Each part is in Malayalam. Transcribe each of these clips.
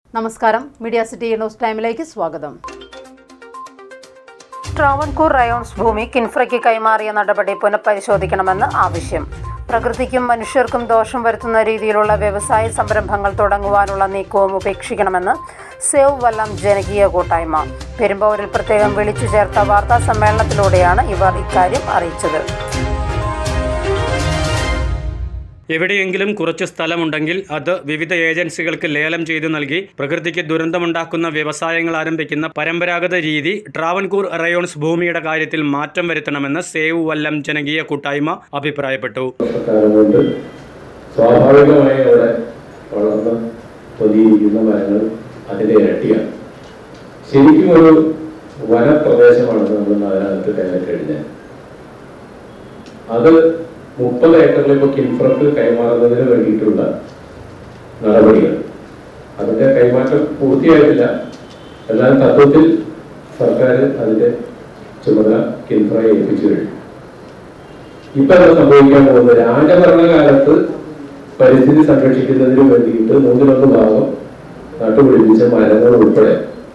നമസ്കാരം മീഡിയ സിറ്റി ന്യൂസ് ടൈമിലേക്ക് സ്വാഗതം ട്രാവൻകൂർ റയോൺസ് ഭൂമി കിൻഫ്രയ്ക്ക് കൈമാറിയ നടപടി പുനഃപരിശോധിക്കണമെന്ന് ആവശ്യം പ്രകൃതിക്കും മനുഷ്യർക്കും ദോഷം വരുത്തുന്ന രീതിയിലുള്ള വ്യവസായ സംരംഭങ്ങൾ തുടങ്ങുവാനുള്ള നീക്കവും ഉപേക്ഷിക്കണമെന്ന് സേവ് വല്ലം ജനകീയ കൂട്ടായ്മ പെരുമ്പാവൂരിൽ പ്രത്യേകം വിളിച്ചു ചേർത്ത വാർത്താ സമ്മേളനത്തിലൂടെയാണ് ഇവർ ഇക്കാര്യം അറിയിച്ചത് എവിടെയെങ്കിലും കുറച്ച് സ്ഥലമുണ്ടെങ്കിൽ അത് വിവിധ ഏജൻസികൾക്ക് ലേലം ചെയ്തു നൽകി പ്രകൃതിക്ക് ദുരന്തമുണ്ടാക്കുന്ന വ്യവസായങ്ങൾ ആരംഭിക്കുന്ന പരമ്പരാഗത രീതി ട്രാവൻകൂർ റയോൺസ് ഭൂമിയുടെ കാര്യത്തിൽ മാറ്റം വരുത്തണമെന്ന് സേവ് വല്ലം ജനകീയ കൂട്ടായ്മ അഭിപ്രായപ്പെട്ടു വർഷക്കാലം കൊണ്ട് സ്വാഭാവികമായി അവിടെ വളർന്ന് പൊതിയിരിക്കുന്ന മരങ്ങൾ അതിന്റെ ഇരട്ടിയാണ് ശരിക്കും ഒരു വനപ്രദേശമാണ് നമ്മൾ അതിനകത്ത് കയറി കഴിഞ്ഞാൽ അത് മുപ്പത് ഏക്കറിൽ ഇപ്പോൾ കിൻഫ്രക്ക് കൈമാറുന്നതിന് വേണ്ടിയിട്ടുള്ള നടപടികൾ അതിന്റെ കൈമാറ്റം പൂർത്തിയായിട്ടില്ല എന്നാൽ തത്വത്തിൽ സർക്കാർ അതിന്റെ ചുമതല കിൻഫ്രയെ ഏൽപ്പിച്ചു കഴിഞ്ഞു ഇപ്പൊ എന്താ സംഭവിക്കാൻ പോകുന്നത് രാജഭരണകാലത്ത് പരിസ്ഥിതി സംരക്ഷിക്കുന്നതിന് വേണ്ടിയിട്ട് മൂന്നിലൊന്ന് ഭാഗം നട്ടുപിടിപ്പിച്ച മരങ്ങൾ ഉൾപ്പെടെ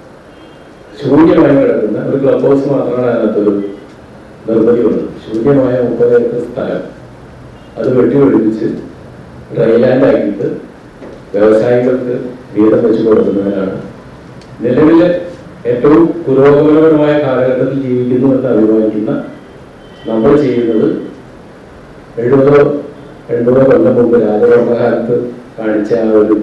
ശൂന്യമായി കിടക്കുന്ന ഒരു ക്ലബ് ഹൗസ് മാത്രമാണ് അതിനകത്തൊരു നിർമ്മിതിയുള്ളത് ശൂന്യമായ മുപ്പത് ഏക്കർ സ്ഥലം അത് വെട്ടിപിടിപ്പിച്ച് ഡ്രൈലാൻഡ് ആക്കിയിട്ട് വ്യവസായികൾക്ക് വീതം വെച്ച് കൊടുക്കുന്നതിനാണ് നിലവിലെ ഏറ്റവും പുരോഗമനപരമായ കാലഘട്ടത്തിൽ ജീവിക്കുന്നു എന്ന് അഭിമാനിക്കുന്ന നമ്മൾ ചെയ്യുന്നത് എഴുപതോ എൺപതോ കൊല്ലം മുമ്പ് രാജഭരണകാലത്ത് കാണിച്ച ആ ഒരു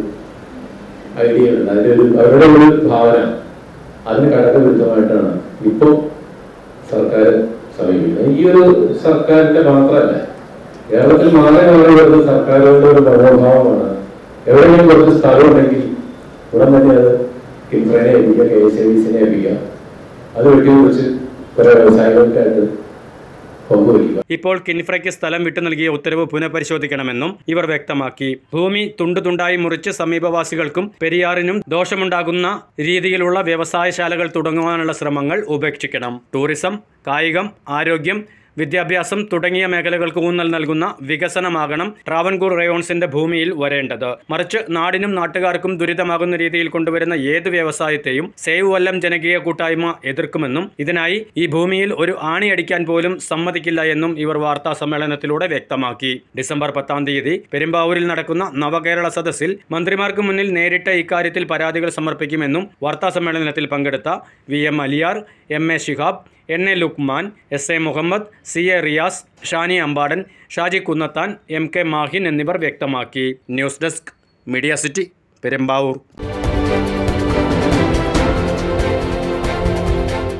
ഐഡിയ ഉണ്ട് അതിന്റെ ഒരു അവരുടെ ഒരു ഭാവന അതിന് കടക വിരുദ്ധമായിട്ടാണ് ഇപ്പോൾ സർക്കാർ സമീപിക്കുന്നത് ഈ ഒരു സർക്കാരിന്റെ മാത്രമല്ല കേരളത്തിൽ മാറി മാറി വരുന്ന സർക്കാരുകളുടെ ഒരു മനോഭാവമാണ് എവിടെയെങ്കിലും കുറച്ച് സ്ഥലം ഉണ്ടെങ്കിൽ ഉടൻ തന്നെ അത് കിൻഫ്രനെ ഏൽപ്പിക്കുക കെ എസ് സർവീസിനെ ഏൽപ്പിക്കുക അത് വെട്ടിക്കുറിച്ച് കുറെ വ്യവസായികൾക്കായിട്ട് പങ്കുവയ്ക്കുക ഇപ്പോൾ കിൻഫ്രയ്ക്ക് സ്ഥലം വിട്ടു നൽകിയ ഉത്തരവ് പുനഃപരിശോധിക്കണമെന്നും ഇവർ വ്യക്തമാക്കി ഭൂമി തുണ്ടു തുണ്ടായി മുറിച്ച് സമീപവാസികൾക്കും പെരിയാറിനും ദോഷമുണ്ടാകുന്ന രീതിയിലുള്ള വ്യവസായശാലകൾ തുടങ്ങുവാനുള്ള ശ്രമങ്ങൾ ഉപേക്ഷിക്കണം ടൂറിസം കായികം ആരോഗ്യം വിദ്യാഭ്യാസം തുടങ്ങിയ മേഖലകൾക്ക് ഊന്നൽ നൽകുന്ന വികസനമാകണം ട്രാവൻകൂർ റയോൺസിന്റെ ഭൂമിയിൽ വരേണ്ടത് മറിച്ച് നാടിനും നാട്ടുകാർക്കും ദുരിതമാകുന്ന രീതിയിൽ കൊണ്ടുവരുന്ന ഏത് വ്യവസായത്തെയും സേവ് വല്ലം ജനകീയ കൂട്ടായ്മ എതിർക്കുമെന്നും ഇതിനായി ഈ ഭൂമിയിൽ ഒരു ആണിയടിക്കാൻ പോലും സമ്മതിക്കില്ല എന്നും ഇവർ വാർത്താ സമ്മേളനത്തിലൂടെ വ്യക്തമാക്കി ഡിസംബർ പത്താം തീയതി പെരുമ്പാവൂരിൽ നടക്കുന്ന നവകേരള സദസ്സിൽ മന്ത്രിമാർക്ക് മുന്നിൽ നേരിട്ട് ഇക്കാര്യത്തിൽ പരാതികൾ സമർപ്പിക്കുമെന്നും വാർത്താ സമ്മേളനത്തിൽ പങ്കെടുത്ത V M Aliyar M A Shihab N A Lukman S A Muhammad C A Riyas Shani Ambadan Shaji Kunnathan M K Mahin എന്നിവർ വ്യക്തമാക്കി news desk media city Perumbavoor